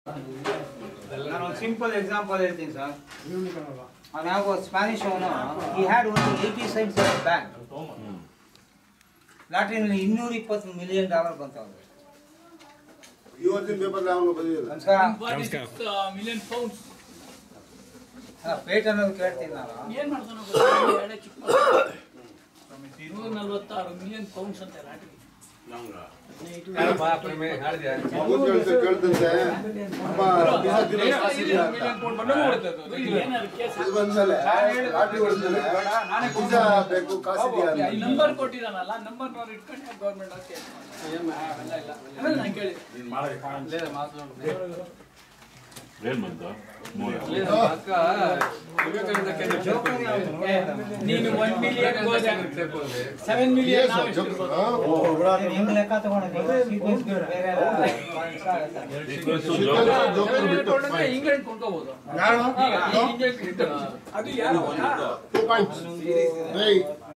ನಾನು ಒಂದು simple example ಹೇಳ್ತೀನಿ ಸರ್ ಅವ್ನು ಯಾವ ಸ್ಪ್ಯಾನಿಷ್ ಅವನು ಈ ಹ್ಯಾಡ್ ಒಂದು ಏಯ್ಟಿ ಸೈನ್ಸ್ ಬ್ಯಾಂಕ್ ಲಾಟ್ರಿನಲ್ಲಿ ಇನ್ನೂರ ಇಪ್ಪತ್ತು ಮಿಲಿಯನ್ ಡಾಲರ್ ಬಂತವ್ರು ಇವತ್ತಿನ ಪೇಪರ್ ಅವನು ಬಂದಿಲ್ಲ ನಮಸ್ಕಾರ ಮಿಲಿಯನ್ ಪೌಂಡ್ಸ್ ಪೇಟ್ ಅನ್ನೋದು ಕೇಳ್ತೀನಿ ನಾನು ಏನ್ ಮಾಡ್ತಾನೋ ಗೊತ್ತಿಲ್ಲ, ಎರಡೇ ಚಿಕ್ಕ ಮಕ್ಕಳು. ನೂರ ನಲ್ವತ್ತಾರು ಮಿಲಿಯನ್ ಪೌಂಡ್ಸ್ ಅಂತ ಲಾಟ್ರಿ ಮಗು ಕೇಳ್ತ ಕೇಳ್ತಂತೆ ಅಮ್ಮ ಬೀಜ ತಿನ್ನೋ ಕಾಸಿದ್ಯಾ ಅಂತ. ಏನಾದ್ರು ಕೇಸ್ ಇದು ಬಂದ್ಮೇಲೆ ಲಾಟ್ರಿ ಹೊಡೆದ್ಮೇಲೆ ಬೀಜ ಬೇಕು ಕಾಸಿದ್ಯಾ ಅಂತ. ನಂಬರ್ ಕೊಟ್ಟಿದಾನಲ್ಲ ನಂಬರ್ ನೋಡಿ ಇಟ್ಕೊಂಡು ಗೌರ್ಮೆಂಟ್ ಅವ್ರು ಕೇಸ್ ಅವೆಲ್ಲ ಇಲ್ಲ ಆಮೇಲೆ ನಾನು ಕೇಳಿದೆ ಏನ್ ಬಂತು ಮೂರ ನೀನು ಒನ್ ಮಿಲಿಯನ್ ಸೆವೆನ್ ಮಿಲಿಯನ್ ಹೆಂಗ್ ಲೆಕ್ಕ ತಗೊಂಡಿದ್ದೀವಿ ಸೀಕ್ವೆನ್ಸ್ ಬೇರೆ ಎಲ್ಲ points ಆಗುತ್ತೆ. ಜೋಕರ್ ಬಿಟ್ಟು ಇಂಗ್ಲೆಂಡ್ ಕೊಂಡ್ಕೋಬಹುದು ಯಾರು ಅದು ಯಾರು ಗೊತ್ತಾ? Two points